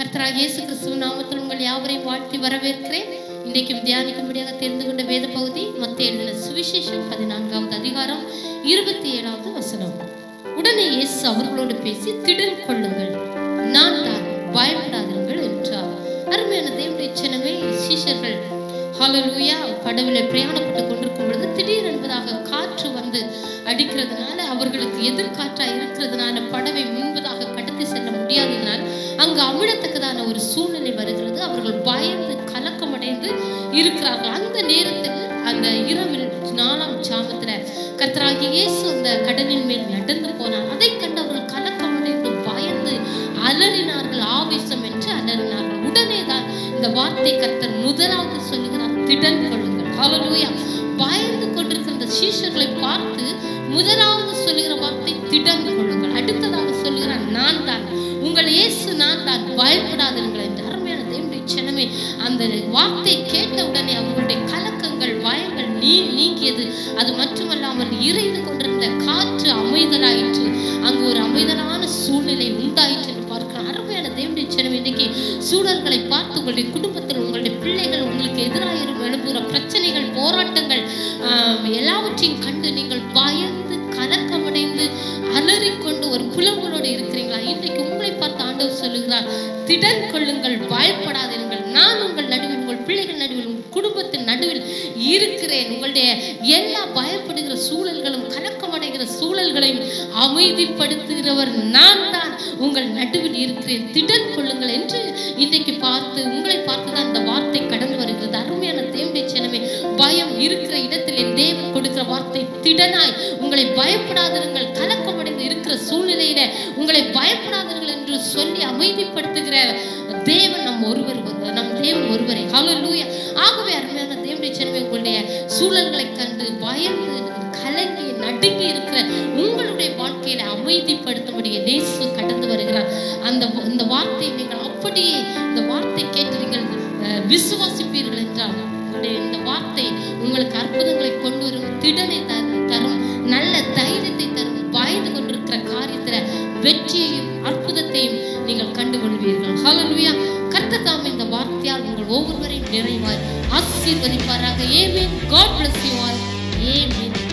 கர்த்தராக இயேசு கிறிஸ்துவ நாமத்தில் உங்கள் யாவரையும் வாழ்த்தி வரவேற்கிறேன் இன்றைக்கு தியானிக்கும்படியாக தெரிந்து கொண்ட வேத பகுதி மத்திய எழுதின சுவிசேஷம் பதினான்காவது அதிகாரம் இருபத்தி ஏழாவது வசனம் உடனே இயேசு அவர்களோடு பேசி திடன் கொள்ளுங்கள் நான் தான் பயப்படாதீர்கள் என்றார் அருமையான தேவனுடைய சின்னமே சீஷர்கள் ஹalleluya படவிலே பிரயாணப்பட்டு கொண்டிருக்கும் பொழுது திடீர் என்பதாக காற்று வந்து அடிக்கிறதுனால அவர்களுக்கு எதிர்காற்றா இருக்கிறதுனால படவை முன்பதாக கடத்தி செல்ல முடியாததுனால் அங்கு அமிழத்தக்கதான ஒரு சூழ்நிலை வருகிறது அவர்கள் பயந்து கலக்கமடைந்து இருக்கிறார்கள் அந்த நேரத்தில் அந்த இரவில் நாலாம் சாமத்துல கர்த்தராகிய இயேசு அந்த கடலின் மேல் நடந்து போனார் அதை கண்டு அவர்கள் கலக்கமடைந்து பயந்து அலறினார்கள் ஆவேசம் என்று அலறினார்கள் உடனே தான் இந்த வார்த்தை கர்த்தர் முதலாவது சொல்லுகிறார் திடன் கொள்ளுங்கள் ஹalleluya பயந்து கொண்டிருக்கிற இந்த சீஷர்களை பார்த்து முதலாவது சொல்லுகிற வார்த்தை திடன் கொள்ளுங்கள் அடுத்ததாக சொல்லுகிறார் நான் தான் உங்கள் இயேசு நான் தான் பயப்படாதீர்கள் என்று அருமையான தேவனுடைய சின்னமே அந்த வார்த்தை கேட்ட உடனே அவர்களுடைய கலக்கங்கள் பயங்கள் நீ நீங்கியது அது மட்டுமல்லாமல் இறைந்து கொண்டிருந்த காற்று அமைதலாயிற்று அங்கு ஒரு அமைதலான சூழ்நிலை உண்டாயிற்று என்று பார்க்கிறோம் அருமையான தேவனுடைய சின்னமே இன்னைக்கு சூழல்களை பார்த்து உங்களுடைய குடும்பத்தில் உங்களுடைய பிள்ளைகள் உங்களுக்கு எதிராக எழுப்புகிற பிரச்சனைகள் போராட்டங்கள் ஆஹ், எல்லாவற்றையும் கண்டு நீங்கள் பயந்து கலக்கமடைந்து அலறிக்கொண்டு ஒரு புலங்களோடு இருக்கிறீங்களா இன்றைக்கு உங்களை பார்த்து ஆண்டவர் சொல்லுகிறார் திடன் கொள்ளுங்கள் பயப்படாதீர்கள் நான் உங்கள் நடுவில் உங்கள் பிள்ளைகள் நடுவில் உங்கள் குடும்பத்தின் நடுவில் இருக்கிறேன் உங்களுடைய எல்லா பயப்படுகிற சூழல்களும் கலக்கமடைகிற சூழல்களையும் அமைதிப்படுத்துகிறவர் நான் தான் உங்கள் நடுவில் இருக்கிறேன் திடன் கொள்ளுங்கள் என்று இன்றைக்கு பார்த்து உங்களை பார்த்து தான் இந்த வார்த்தை கடந்து வருகிறது அருமையான தேவனுடைய சின்னமே பயம் இருக்கிற இடத்தில் என் தேவன் கொடுக்கிற வார்த்தை திடனாய் உங்களை பயப்படாதிருங்கள் கலக்கமடைந்து இருக்கிற சூழ்நிலையில உங்களை பயப்படாதீர்கள் என்று சொல்லி அமைதிப்படுத்துகிற தேவன் நம் ஒருவர் நம் தேவன் ஒருவரை ஹalleluya ஆகவே அருமையான தேவனுடைய சின்னமே உங்களுடைய சூழல்களை கண்டு பயந்து கலங்கி நடுங்கி இருக்கிற உங்களுடைய வாழ்க்கையில அமைதிப்படுத்தும்படிய நேசு கடந்து வருகிறார் அந்த இந்த வார்த்தையை நீங்கள் அப்படியே இந்த வார்த்தை கேட்டு நீங்கள் அஹ், விசுவாசிப்பீர்கள் என்றால் உங்களுடைய இந்த வார்த்தை உங்களுக்கு அற்புதங்களை கொண்டு வரும் திடனை தரும் தரும் நல்ல தைரியத்தை தரும் பயந்து கொண்டிருக்கிற காரியத்துல வெற்றியையும் அற்புதத்தையும் நீங்கள் கண்டுகொள்வீர்கள் ஹalleluya கர்த்தர் தாம் இந்த வார்த்தையால் உங்கள் ஒவ்வொருவரையும் நிறைவாய் ஆசீர்வதிப்பாராக ஏமேன் காட் bless you all ஏமேன்